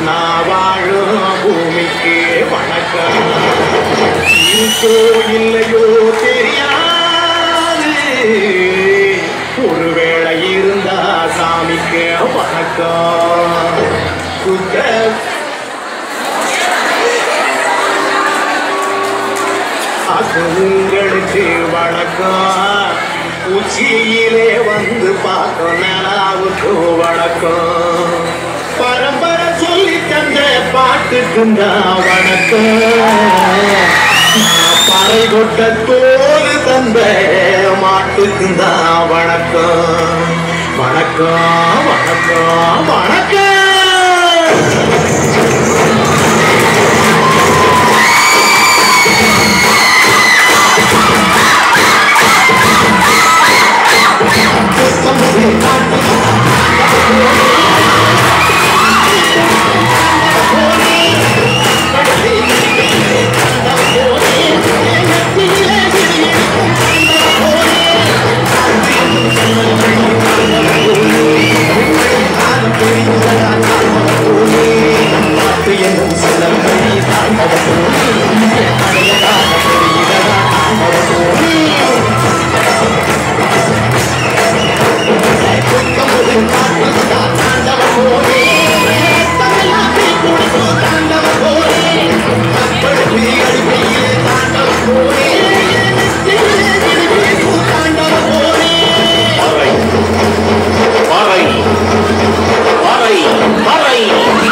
நான் வாழும் பூமிக்கு வணக்கம் இருக்கோ இல்லையோ தெரியாது ஒருவேளை இருந்தா சாமிக்கு வணக்கம் சுத்த அது உங்களுக்கு வணக்கம் உச்சியிலே வந்து பார்க்கும் நிலாவுக்கு வணக்கம் பரம்பரை சொல்லி தந்த பாட்டுக்கும் தான் வணக்கம் பறை கொட்ட தோறு தந்த மாட்டுக்கும் தான் வணக்கம் வணக்கம் வணக்கம் வணக்கம் பறை பறை பறை பறை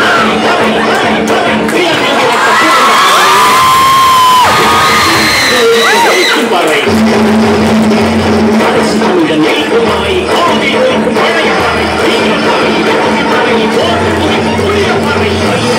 பறை அரசு கொண்ட நெல்குமாய் ஆதி வைக்கும் பழைய பறை பறை போட்டு துடிக்கும் புதிய பறை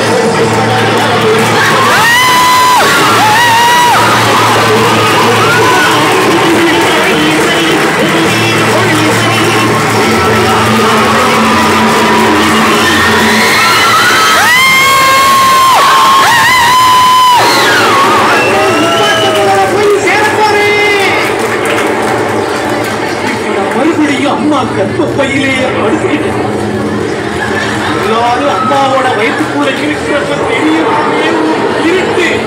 மறுபடியும் அம்மா கர்ப்பப்பையிலே அடுக்கிட்டு எல்லாரும் அம்மாவோட வயிற்றுக்குள்ள இருக்கிறப்ப தெரிய இருட்டு